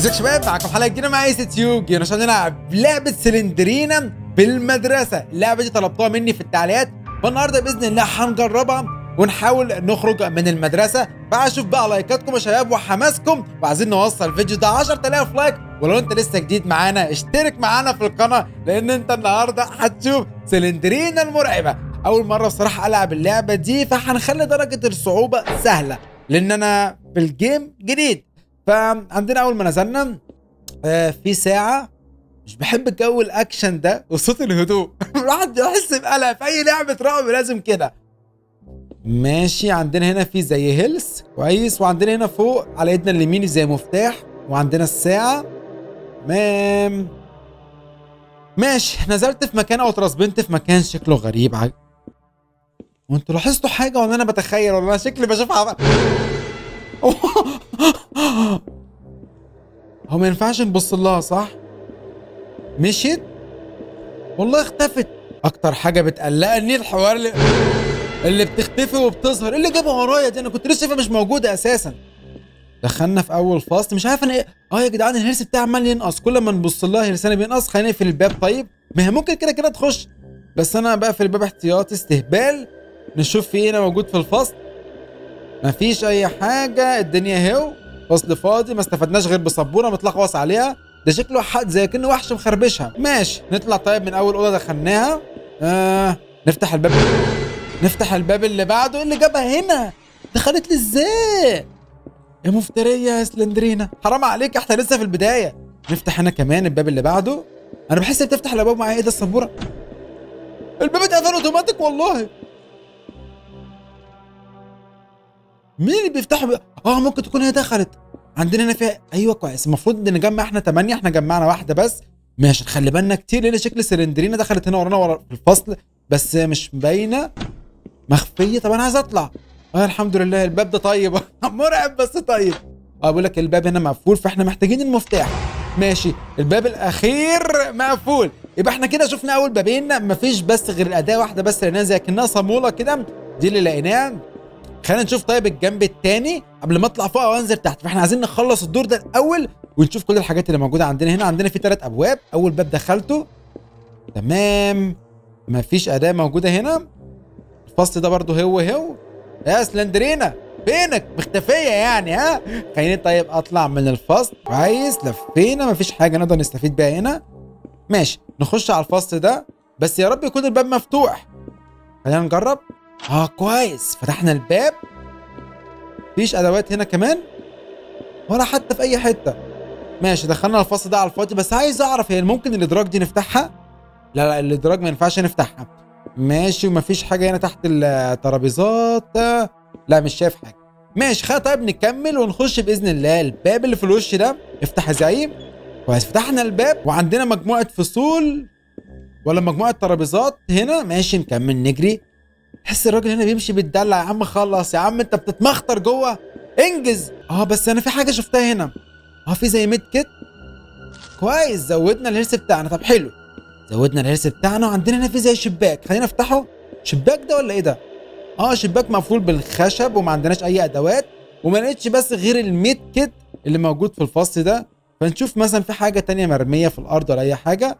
ازيك يا شباب معاكم حلقه جديده مع ايس تيوب جينا عشان نلعب لعبه سلندرينا في المدرسه اللعبه دي طلبتوها مني في التعليقات فالنهارده باذن الله هنجربها ونحاول نخرج من المدرسه فاشوف بقى لايكاتكم يا شباب وحماسكم وعايزين نوصل الفيديو ده 10000 لايك ولو انت لسه جديد معانا اشترك معانا في القناه لان انت النهارده هتشوف سلندرينا المرعبه اول مره بصراحه العب اللعبه دي فهنخلي درجه الصعوبه سهله لان انا في الجيم جديد فعندنا اول ما نزلنا آه في ساعه مش بحب جو الاكشن ده وصوت الهدوء الواحد يحس بقلق في اي لعبه رعب لازم كده ماشي عندنا هنا في زي هيلز كويس وعندنا هنا فوق على ايدنا اليمين زي مفتاح وعندنا الساعه تمام ماشي نزلت في مكان او اترسبنت في مكان شكله غريب عج... وانتوا لاحظتوا حاجه ولا انا بتخيل ولا انا شكلي بشوف عمل هو ما ينفعش نبص لها صح؟ مشيت؟ والله اختفت اكتر حاجه بتقلقني الحوار اللي اللي بتختفي وبتظهر إيه اللي جابها ورايا دي انا كنت لسه شايفها مش موجوده اساسا دخلنا في اول فصل مش عارف انا ايه اه يا جدعان الهرس بتاعي عمال ينقص كل ما نبص لها هرسانه بينقص خلينا نقفل الباب طيب ما هي ممكن كده كده تخش بس انا بقفل الباب احتياطي استهبال نشوف في ايه هنا موجود في الفصل مفيش اي حاجه الدنيا هو فصل فاضي ما استفدناش غير بسبوره متلخبص عليها ده شكله حد زي كأنه وحش مخربشها ماشي نطلع طيب من اول اوضه دخلناها آه نفتح الباب نفتح الباب اللي بعده إيه اللي جابها هنا دخلت لي ازاي يا مفتريه يا سلندرينا حرام عليك احنا لسه في البدايه نفتح هنا كمان الباب اللي بعده انا بحس بتفتح الابواب معايا ايه ده السبوره الباب اتقفل اوتوماتيك والله مين اللي بيفتحوا بي... اه ممكن تكون هي دخلت عندنا هنا فيها ايوه كويس المفروض نجمع احنا ثمانية احنا جمعنا واحده بس ماشي نخلي بالنا كتير لان شكل سلندرينا دخلت هنا ورانا ورا في الفصل بس مش باينه مخفيه طب انا عايز اطلع اه الحمد لله الباب ده طيب مرعب بس طيب اه بقول لك الباب هنا مقفول فاحنا محتاجين المفتاح ماشي الباب الاخير مقفول يبقى احنا كده شفنا اول بابين مفيش بس غير الاداه واحده بس لقيناها زي كانها صاموله كده دي اللي لقيناها خلينا نشوف طيب الجنب التاني قبل ما اطلع فوق او انزل تحت فاحنا عايزين نخلص الدور ده الاول ونشوف كل الحاجات اللي موجوده عندنا هنا عندنا في ثلاث ابواب اول باب دخلته تمام مفيش اداه موجوده هنا الفصل ده برضو هو هو يا سلندرينا فينك مختفيه يعني ها خليني طيب اطلع من الفصل كويس لفينا مفيش حاجه نقدر نستفيد بيها هنا ماشي نخش على الفصل ده بس يا رب يكون الباب مفتوح خلينا نجرب اه كويس فتحنا الباب مفيش ادوات هنا كمان ولا حتى في اي حته ماشي دخلنا الفصل ده على الفاضي بس عايز اعرف هي ممكن الادراج دي نفتحها لا لا الادراج ما ينفعش نفتحها ماشي ومفيش حاجه هنا تحت الترابيزات لا مش شايف حاجه ماشي خلينا طيب نكمل ونخش باذن الله الباب اللي في الوش ده افتح يا زعيم كويس فتحنا الباب وعندنا مجموعه فصول ولا مجموعه ترابيزات هنا ماشي نكمل نجري تحس الراجل هنا بيمشي بيتدلع يا عم خلص يا عم انت بتتمخطر جوه انجز اه بس انا في حاجه شفتها هنا اه في زي ميد كيت كويس زودنا الهرس بتاعنا طب حلو زودنا الهرس بتاعنا وعندنا هنا في زي شباك خلينا نفتحه شباك ده ولا ايه ده اه شباك مقفول بالخشب وما عندناش اي ادوات وما لقيتش بس غير الميد كيت اللي موجود في الفصل ده فنشوف مثلا في حاجه تانية مرميه في الارض ولا اي حاجه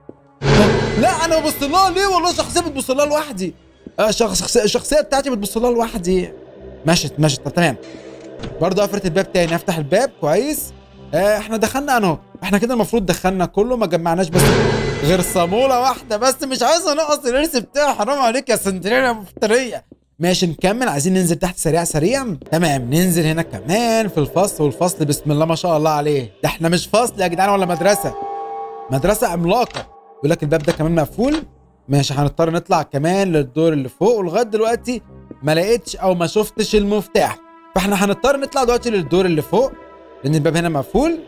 لا انا ببص لها ليه والله شخصيه بتبص لها لوحدي آه شخص الشخصيه بتاعتي بتبص لها لوحدي مشت مشت طب تمام برضه قفلت الباب تاني افتح الباب كويس آه احنا دخلنا انا احنا كده المفروض دخلنا كله ما جمعناش بس غير صاموله واحده بس مش عايز انقص الارث بتاعي حرام عليك يا سندريلا مفتريه ماشي نكمل عايزين ننزل تحت سريع سريع تمام ننزل هنا كمان في الفصل والفصل بسم الله ما شاء الله عليه ده احنا مش فصل يا جدعان ولا مدرسه مدرسه عملاقه يقول لك الباب ده كمان مقفول ماشي هنضطر نطلع كمان للدور اللي فوق ولغايه دلوقتي ما لقيتش او ما شفتش المفتاح فاحنا هنضطر نطلع دلوقتي للدور اللي فوق لان الباب هنا مقفول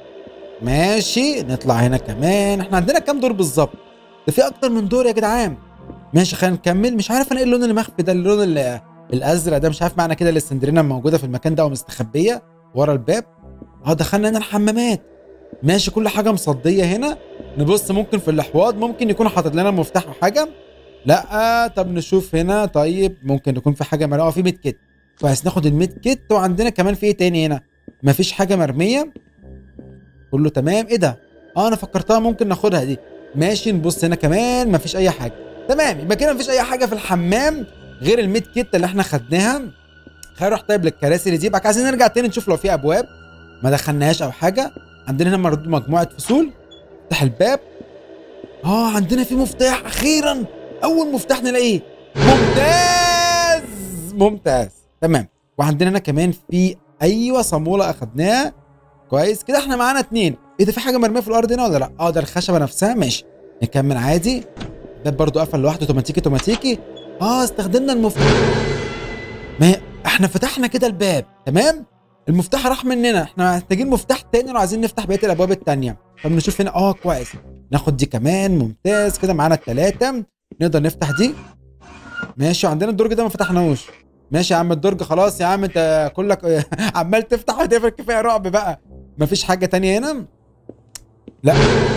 ماشي نطلع هنا كمان احنا عندنا كام دور بالظبط ده في اكتر من دور يا جدعان ماشي خلينا نكمل مش عارف انا ايه اللون اللي مخفي ده اللون اللي الازرق ده مش عارف معنى كده السندرينا موجوده في المكان ده ومستخبيه ورا الباب اه دخلنا هنا الحمامات ماشي كل حاجه مصديه هنا نبص ممكن في الاحواض ممكن يكون حاطط لنا مفتاح او حاجه لا طب نشوف هنا طيب ممكن يكون في حاجه مرميه اه في ميد كيت كويس ناخد الميد كيت وعندنا كمان في ايه تاني هنا مفيش حاجه مرميه كله تمام ايه ده اه انا فكرتها ممكن ناخدها دي ماشي نبص هنا كمان مفيش اي حاجه تمام يبقى كده مفيش اي حاجه في الحمام غير الميد كيت اللي احنا خدناها خلينا نروح طيب للكراسي اللي دي بقى عايزين نرجع تاني نشوف لو في ابواب ما دخلناهاش او حاجه عندنا هنا مرد- مجموعه فصول افتح الباب اه عندنا في مفتاح اخيرا اول مفتاح نلاقيه ممتاز ممتاز تمام وعندنا هنا كمان في ايوه صاموله اخدناها كويس كده احنا معانا اتنين ايه ده في حاجه مرميه في الارض هنا ولا لا اه ده الخشبه نفسها ماشي نكمل عادي الباب برضو قفل لوحده اوتوماتيكي اوتوماتيكي اه استخدمنا المفتاح ما هي- احنا فتحنا كده الباب تمام المفتاح راح مننا احنا محتاجين مفتاح تاني لو عايزين نفتح بقيه الابواب التانيه طب نشوف هنا اه كويس ناخد دي كمان ممتاز كده معانا التلاته نقدر نفتح دي ماشي وعندنا الدرج ده ما فتحناهوش ماشي يا عم الدرج خلاص يا عم انت كلك عمال تفتح وتقفل كفايه رعب بقى مفيش حاجه تانية هنا لا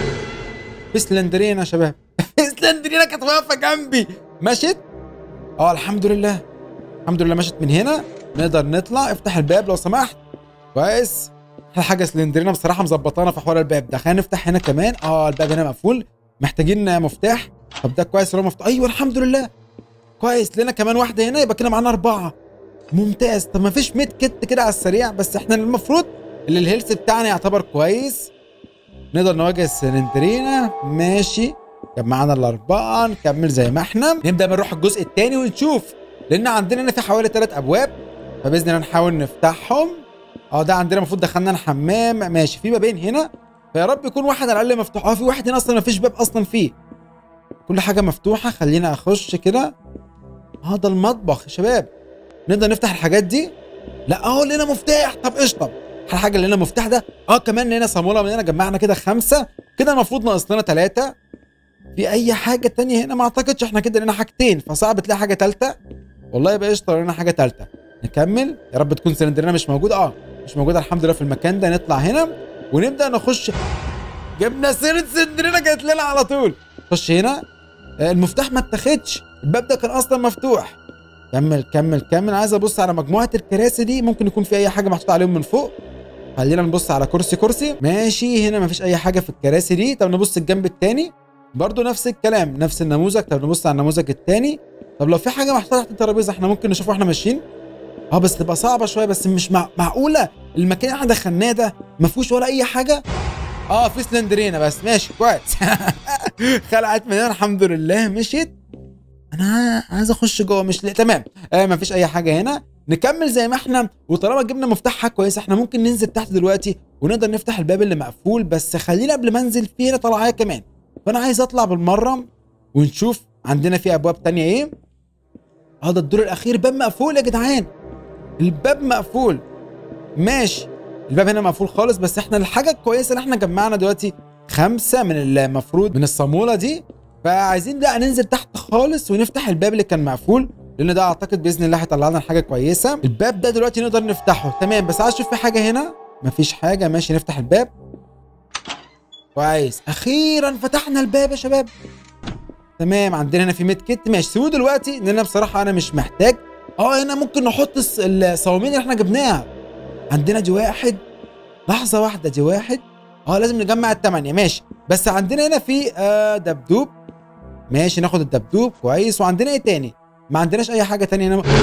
في سلندرين يا شباب في سلندرين كانت واقفه جنبي مشت اه الحمد لله الحمد لله مشت من هنا نقدر نطلع افتح الباب لو سمحت كويس احلى حاجه سلندرينا بصراحه مظبطانا في حوار الباب ده خلينا نفتح هنا كمان اه الباب هنا مقفول محتاجين مفتاح طب ده كويس لو مفتوح ايوه الحمد لله كويس لنا كمان واحده هنا يبقى كده معانا اربعه ممتاز طب ما فيش ميد كت كده على السريع بس احنا المفروض اللي الهيلث بتاعنا يعتبر كويس نقدر نواجه السلندرينا ماشي كان معانا الاربعه نكمل زي ما احنا نبدا بنروح الجزء الثاني ونشوف لان عندنا هنا في حوالي ثلاث ابواب فباذن الله نحاول نفتحهم اه ده عندنا المفروض دخلنا الحمام ماشي في بابين هنا فيا رب يكون واحد على الاقل مفتوح اه في واحد هنا اصلا ما فيش باب اصلا فيه كل حاجه مفتوحه خلينا اخش كده اه ده المطبخ يا شباب نقدر نفتح الحاجات دي لا اه لنا مفتاح طب اشطب الحاجه اللي لنا مفتاح ده اه كمان هنا صاموله من هنا جمعنا كده خمسه كده المفروض ناقص لنا ثلاثه في اي حاجه تانية هنا ما اعتقدش احنا كده لنا حاجتين فصعب تلاقي حاجه ثالثه والله يبقى قشطه لنا حاجه ثالثه نكمل يا رب تكون سلندرنا مش موجود اه مش موجوده الحمد لله في المكان ده نطلع هنا ونبدا نخش جبنا سيره سلندرنا جت لنا على طول خش هنا آه، المفتاح ما اتاخدش الباب ده كان اصلا مفتوح كمل كمل كمل عايز ابص على مجموعه الكراسي دي ممكن يكون في اي حاجه محطوطه عليهم من فوق خلينا نبص على كرسي كرسي ماشي هنا مفيش اي حاجه في الكراسي دي طب نبص الجنب التاني برضو نفس الكلام نفس النموذج طب نبص على النموذج التاني طب لو في حاجه محطوطه تحت الترابيزه احنا ممكن نشوفها واحنا ماشيين اه بس تبقى صعبه شويه بس مش مع... معقوله المكان اللي احنا دخلناه ده ما فيهوش ولا اي حاجه اه في سلندرينا بس ماشي كويس خلعت من هنا الحمد لله مشيت انا عايز اخش جوه مش لا تمام آه ما فيش اي حاجه هنا نكمل زي ما احنا وطالما جبنا مفتاحها كويس احنا ممكن ننزل تحت دلوقتي ونقدر نفتح الباب اللي مقفول بس خلينا قبل ما انزل في هنا طلعايه كمان فانا عايز اطلع بالمره ونشوف عندنا في ابواب تانية ايه اه ده الدور الاخير باب مقفول يا جدعان الباب مقفول ماشي الباب هنا مقفول خالص بس احنا الحاجه الكويسه اللي احنا جمعنا دلوقتي خمسه من المفروض من الصاموله دي فعايزين بقى ننزل تحت خالص ونفتح الباب اللي كان مقفول لان ده اعتقد باذن الله هيطلع لنا حاجه كويسه الباب ده دلوقتي نقدر نفتحه تمام بس عايز اشوف في حاجه هنا مفيش حاجه ماشي نفتح الباب كويس اخيرا فتحنا الباب يا شباب تمام عندنا هنا في ميد كيت ماشي سيبوه دلوقتي لان انا بصراحه انا مش محتاج اه هنا ممكن نحط الص- الصواميل اللي احنا جبناها عندنا دي واحد لحظه واحده دي واحد اه لازم نجمع الثمانيه ماشي بس عندنا هنا في آه دبدوب ماشي ناخد الدبدوب كويس وعندنا ايه تاني ما عندناش اي حاجه تانية هنا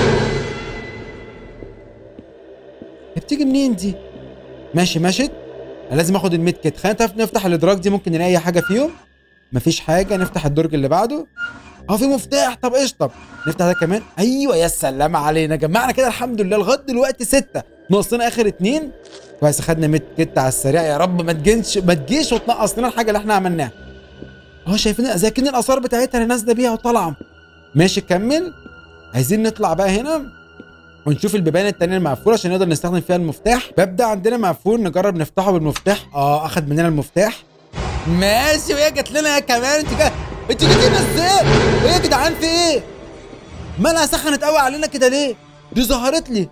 هي بتيجي منين دي ماشي ماشي أنا لازم اخد الميد كيت خلينا نف- نفتح الادراج دي ممكن نلاقي اي حاجه فيهم مفيش حاجه نفتح الدرج اللي بعده اه في مفتاح طب اشطب نفتح ده كمان ايوه يا سلام علينا جمعنا كده الحمد لله لغايه دلوقتي سته ناقصنا اخر اتنين كويس خدنا ميد كيت على السريع يا رب ما تجيش ما تجيش وتنقص لنا الحاجه اللي احنا عملناها اه شايفين زي كأن الاثار بتاعتها اللي نازله بيها وطالعه ماشي كمل عايزين نطلع بقى هنا ونشوف البيبان التانية المقفولة عشان نقدر نستخدم فيها المفتاح باب ده عندنا مقفول نجرب نفتحه بالمفتاح اه اخد مننا المفتاح ماشي وهي جت لنا يا كمان انت جا... انت جيتي هنا ازاي؟ ايه يا جدعان في ايه؟ مالها سخنت قوي علينا كده ليه؟ دي ظهرت لي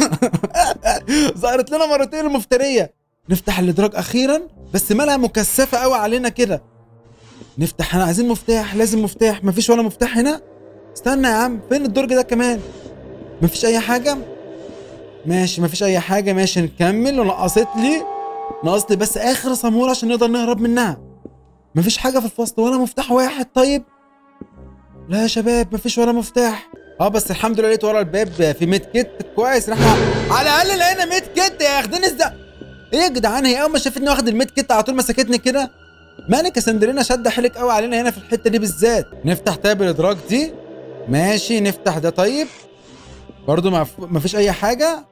ظهرت لنا مرتين المفترية نفتح الادراج اخيرا بس مالها مكثفة قوي علينا كده نفتح هنا عايزين مفتاح لازم مفتاح مفيش ولا مفتاح هنا استنى يا عم فين الدرج ده كمان مفيش اي حاجة ماشي مفيش اي حاجة ماشي نكمل ونقصت لي ناقص لي بس اخر صاموله عشان نقدر نهرب منها مفيش حاجه في الفصل ولا مفتاح واحد طيب لا يا شباب مفيش ولا مفتاح اه بس الحمد لله لقيت ورا الباب في ميد كيت كويس إن احنا على الاقل لقينا ميد كيت يا اخدين ازاي ايه يا جدعان هي اول ما شافتني واخد الميد كيت على طول مسكتني كده مالك يا سندرينا شد حيلك قوي علينا هنا في الحته دي بالذات نفتح تاب الادراك دي ماشي نفتح ده طيب برضو ما مفيش اي حاجه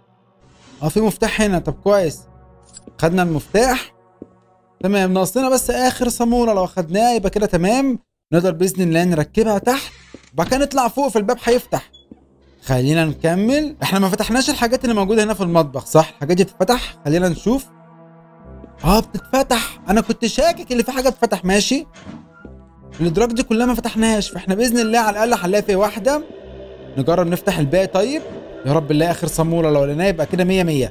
اه في مفتاح هنا طب كويس خدنا المفتاح تمام ناقصنا بس اخر صاموله لو خدناه يبقى كده تمام نقدر باذن الله نركبها تحت وبعد كده نطلع فوق في الباب هيفتح خلينا نكمل احنا ما فتحناش الحاجات اللي موجوده هنا في المطبخ صح الحاجات دي تتفتح خلينا نشوف اه بتتفتح انا كنت شاكك اللي في حاجه بتفتح ماشي الادراك دي كلها ما فتحناهاش فاحنا باذن الله على الاقل هنلاقي في واحده نجرب نفتح الباقي طيب يا رب نلاقي اخر صاموله لو لقيناها يبقى كده 100 100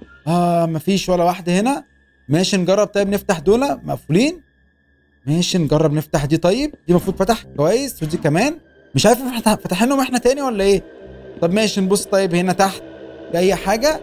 اه مفيش ولا واحده هنا ماشي نجرب طيب نفتح دول مقفولين ماشي نجرب نفتح دي طيب دي المفروض فتح كويس ودي كمان مش عارف احنا فاتحينهم احنا تاني ولا ايه طب ماشي نبص طيب هنا تحت في اي حاجه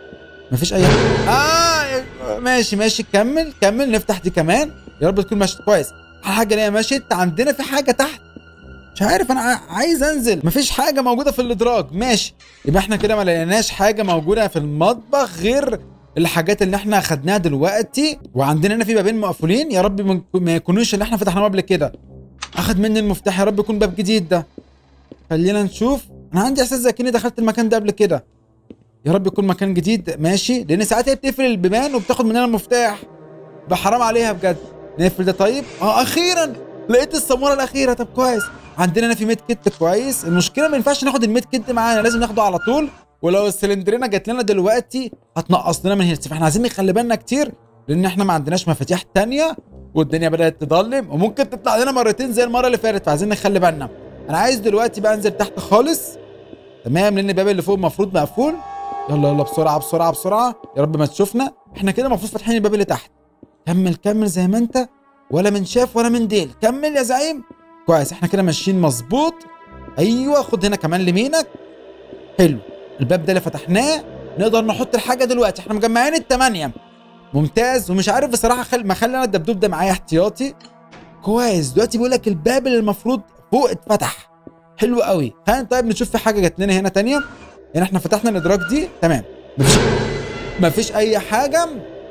مفيش اي حاجه اه ماشي ماشي كمل كمل نفتح دي كمان يا رب تكون ماشيه كويس حاجه اللي هي مشيت عندنا في حاجه تحت مش عارف انا عايز انزل مفيش حاجه موجوده في الادراج ماشي يبقى احنا كده ما لقيناش حاجه موجوده في المطبخ غير الحاجات اللي احنا خدناها دلوقتي وعندنا هنا في بابين مقفولين يا رب ما يكونوش اللي احنا فتحناهم قبل كده اخد مني المفتاح يا رب يكون باب جديد ده خلينا نشوف انا عندي احساس زي كاني دخلت المكان ده قبل كده يا رب يكون مكان جديد ماشي لان ساعات هي بتقفل البيبان وبتاخد مننا المفتاح بحرام عليها بجد نقفل ده طيب اه اخيرا لقيت الصاموله الاخيره طب كويس عندنا هنا في ميد كيت كويس المشكله ما ينفعش ناخد الميد كيت معانا لازم ناخده على طول ولو السلندرينا جات لنا دلوقتي هتنقص لنا من هنا فاحنا عايزين نخلي بالنا كتير لان احنا ما عندناش مفاتيح تانية والدنيا بدات تضلم وممكن تطلع لنا مرتين زي المره اللي فاتت فعايزين نخلي بالنا انا عايز دلوقتي بقى انزل تحت خالص تمام لان الباب اللي فوق المفروض مقفول يلا يلا بسرعه بسرعه بسرعه يا رب ما تشوفنا احنا كده المفروض فاتحين الباب اللي تحت كمل كمل زي ما انت ولا من شاف ولا من ديل كمل يا زعيم كويس احنا كده ماشيين مظبوط ايوه خد هنا كمان لمينك حلو الباب ده اللي فتحناه نقدر نحط الحاجه دلوقتي احنا مجمعين الثمانيه ممتاز ومش عارف بصراحه خل... ما خلي انا الدبدوب ده معايا احتياطي كويس دلوقتي بيقول لك الباب اللي المفروض فوق اتفتح حلو قوي خلينا طيب نشوف في حاجه جات لنا هنا تانية هنا احنا فتحنا الادراك دي تمام مفيش مفيش اي حاجه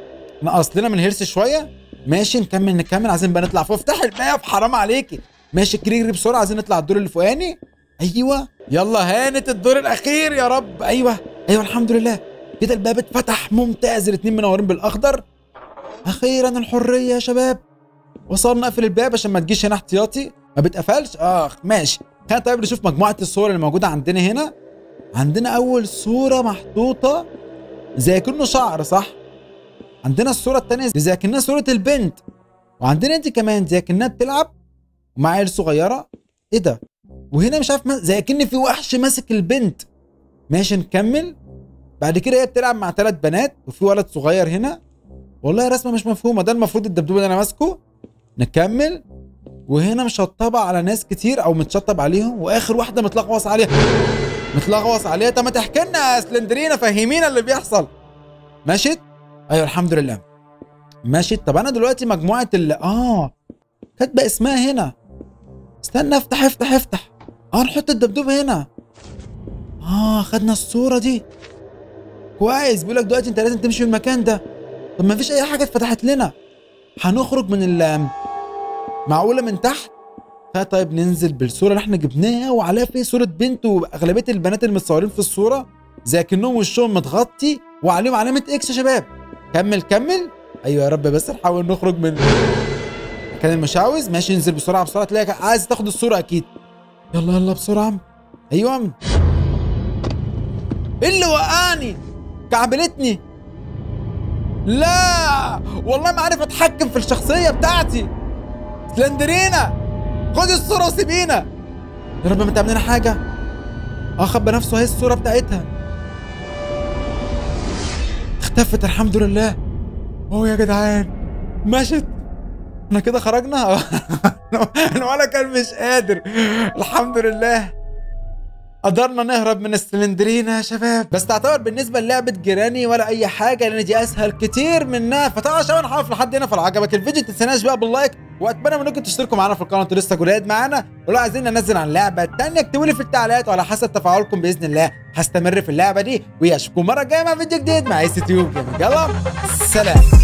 نقص لنا من هرس شويه ماشي نكمل نكمل عايزين بقى نطلع فوق افتح الباب حرام عليكي ماشي اجري اجري بسرعه عايزين نطلع الدور اللي فوقاني ايوه يلا هانت الدور الاخير يا رب ايوه ايوه الحمد لله كده الباب اتفتح ممتاز الاثنين منورين بالاخضر اخيرا الحريه يا شباب وصلنا نقفل الباب عشان ما تجيش هنا احتياطي ما بتقفلش اخ ماشي خلينا طيب نشوف مجموعه الصور اللي موجوده عندنا هنا عندنا اول صوره محطوطه زي كأنه شعر صح عندنا الصوره الثانيه زي كأنها صوره البنت وعندنا انت كمان زي كأنها بتلعب ومع عيل صغيره ايه ده وهنا مش عارف زي كأن في وحش ماسك البنت ماشي نكمل بعد كده هي بتلعب مع ثلاث بنات وفي ولد صغير هنا والله رسمه مش مفهومه ده المفروض الدبدوب اللي انا ماسكه نكمل وهنا مشطبه على ناس كتير او متشطب عليهم واخر واحده متلغوص عليها متلغوص عليها طب ما تحكي لنا يا سلندرينا فهمينا اللي بيحصل ماشي ايوه الحمد لله ماشي طب انا دلوقتي مجموعه اللي اه كاتبه اسمها هنا استنى افتح افتح افتح اه نحط الدبدوب هنا اه خدنا الصوره دي كويس بيقول لك دلوقتي انت لازم تمشي من المكان ده طب ما فيش اي حاجه اتفتحت لنا هنخرج من ال معقوله من تحت طيب ننزل بالصوره اللي احنا جبناها وعليها في صوره بنت واغلبيه البنات المتصورين في الصوره زي كانهم وشهم متغطي وعليهم علامه اكس يا شباب كمل كمل ايوه يا رب بس نحاول نخرج من كان المشاوز ماشي انزل بسرعه بسرعه تلاقي عايز تاخد الصوره اكيد يلا يلا بسرعه ايوه ايه اللي وقعني كعبلتني لا والله ما عارف اتحكم في الشخصيه بتاعتي سلندرينا خدي الصوره وسيبينا يا رب ما تعمل حاجه اه خبى نفسه اهي الصوره بتاعتها اختفت الحمد لله اوه يا جدعان مشت احنا كده خرجنا انا ولا كان مش قادر الحمد لله قدرنا نهرب من السلندرينا يا شباب بس تعتبر بالنسبه للعبه جيراني ولا اي حاجه لان دي اسهل كتير منها فطبعا يا شباب نحاول لحد هنا فلو عجبك الفيديو تنساناش بقى باللايك واتمنى منكم تشتركوا معانا في القناه انتوا لسه جداد معانا ولو عايزين ننزل عن لعبه تانية اكتبوا لي في التعليقات وعلى حسب تفاعلكم باذن الله هستمر في اللعبه دي واشوفكم مره جايه مع فيديو جديد مع ايس تيوب يلا سلام